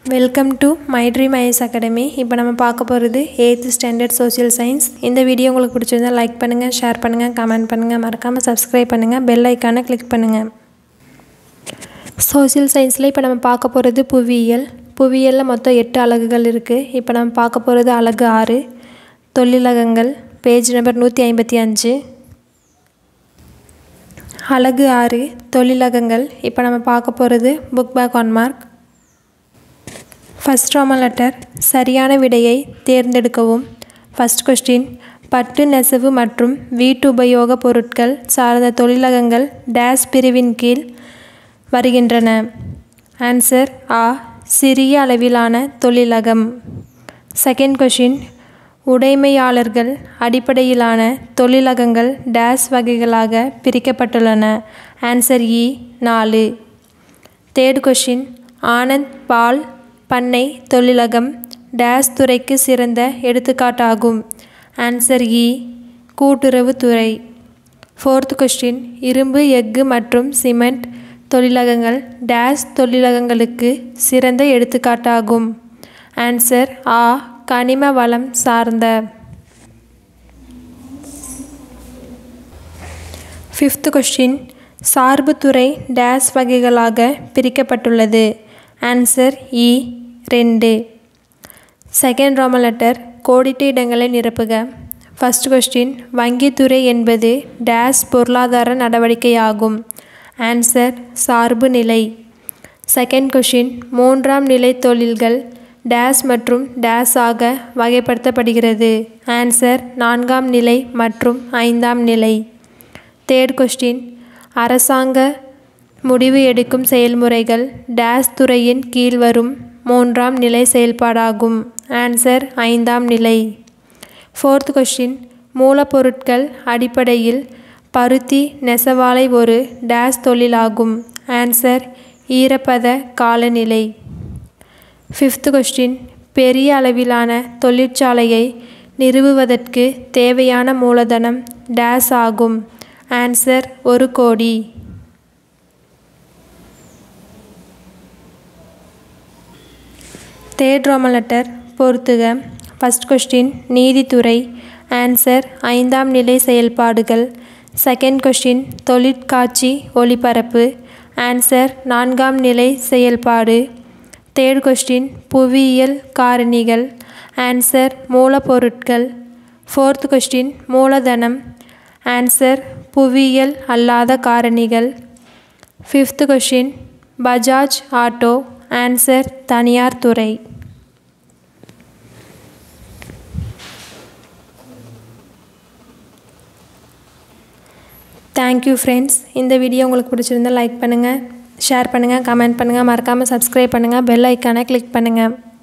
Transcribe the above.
welcome to my dream IS academy இப்போ நம்ம பார்க்க போகிறது எயித்து ஸ்டாண்டர்ட் சோஷியல் சயின்ஸ் இந்த வீடியோ உங்களுக்கு பிடிச்சிருந்தா லைக் பண்ணுங்கள் ஷேர் பண்ணுங்கள் கமெண்ட் பண்ணுங்கள் மறக்காமல் சப்ஸ்கிரைப் பண்ணுங்கள் பெல் ஐக்கானை கிளிக் பண்ணுங்கள் சோஷியல் சயின்ஸில் இப்போ நம்ம பார்க்க போகிறது புவியியல் புவியியலில் மொத்தம் எட்டு அலகுகள் இருக்குது இப்போ நம்ம பார்க்க போகிறது அலகு ஆறு தொழிலகங்கள் பேஜ் நம்பர் நூற்றி ஐம்பத்தி அஞ்சு அலகு ஆறு தொழிலகங்கள் இப்போ நம்ம பார்க்க போகிறது book back one mark first Roman letter சரியான விடையை தேர்ந்தெடுக்கவும் ஃபஸ்ட் கொஸ்டின் பட்டு நெசவு மற்றும் வீட்டு உபயோக பொருட்கள் சார்ந்த தொழிலகங்கள் டேஸ் பிரிவின் கீழ் வருகின்றன ஆன்சர் ஆ சிறிய அளவிலான தொழிலகம் செகண்ட் கொஷின் உடைமையாளர்கள் அடிப்படையிலான தொழிலகங்கள் டேஸ் வகைகளாக பிரிக்கப்பட்டுள்ளன ஆன்சர் இ நாலு தேர்ட் கொஷின் ஆனந்த் பால் பண்ணை தொழிலகம் டேஸ் துறைக்கு சிறந்த எடுத்துக்காட்டாகும் ஆன்சர் இ கூட்டுறவுத்துறை ஃபோர்த் கொஸ்டின் இரும்பு எஃகு மற்றும் சிமெண்ட் தொழிலகங்கள் டேஸ் தொழிலகங்களுக்கு சிறந்த எடுத்துக்காட்டாகும் ஆன்சர் ஆ கனிம வளம் சார்ந்த ஃபிஃப்த் கொஸ்டின் சார்புத்துறை டேஸ் வகைகளாக பிரிக்கப்பட்டுள்ளது ஆன்சர் இ ரெண்டு செகண்ட் ரோமன் லெட்டர் கோடிட்ட இடங்களை நிரப்புக ஃபஸ்ட் கொஸ்டின் வங்கித்துறை என்பது டேஸ் பொருளாதார நடவடிக்கையாகும் ஆன்சர் சார்பு நிலை செகண்ட் கொஷின் மூன்றாம் நிலை தொழில்கள் டேஸ் மற்றும் டேஸ் ஆக வகைப்படுத்தப்படுகிறது ஆன்சர் நான்காம் நிலை மற்றும் ஐந்தாம் நிலை தேர்ட் கொஸ்டின் அரசாங்க முடிவு எடுக்கும் செயல்முறைகள் டேஸ் துறையின் கீழ் வரும் மூன்றாம் நிலை செயல்பாடாகும் ஆன்சர் ஐந்தாம் நிலை ஃபோர்த் கொஸ்டின் மூலப்பொருட்கள் அடிப்படையில் பருத்தி நெசவாலை ஒரு டேஸ் தொழிலாகும் ஆன்சர் ஈரப்பத காலநிலை ஃபிஃப்த் கொஸ்டின் பெரிய அளவிலான தொழிற்சாலையை நிறுவுவதற்கு தேவையான மூலதனம் டேஸ் ஆகும் ஆன்சர் ஒரு கோடி தேர்ட் ரோமன் லெட்டர் பொறுத்துக ஃபஸ்ட் கொஸ்டின் நீதித்துறை ஆன்சர் ஐந்தாம் நிலை செயல்பாடுகள் செகண்ட் கொஸ்டின் தொழிற்காட்சி ஒளிபரப்பு ஆன்சர் நான்காம் நிலை செயல்பாடு தேர்ட் கொஸ்டின் புவியியல் காரணிகள் ஆன்சர் மூலப்பொருட்கள் ஃபோர்த் கொஸ்டின் மூலதனம் ஆன்சர் புவியியல் அல்லாத காரணிகள் fifth question Bajaj auto answer தனியார் துறை தேங்க்யூ ஃப்ரெண்ட்ஸ் இந்த வீடியோ உங்களுக்கு பிடிச்சிருந்தால் லைக் பண்ணுங்கள் ஷேர் பண்ணுங்கள் கமெண்ட் பண்ணுங்கள் மறக்காமல் சப்ஸ்கிரைப் பண்ணுங்கள் பெல் ஐக்கானை கிளிக் பண்ணுங்கள்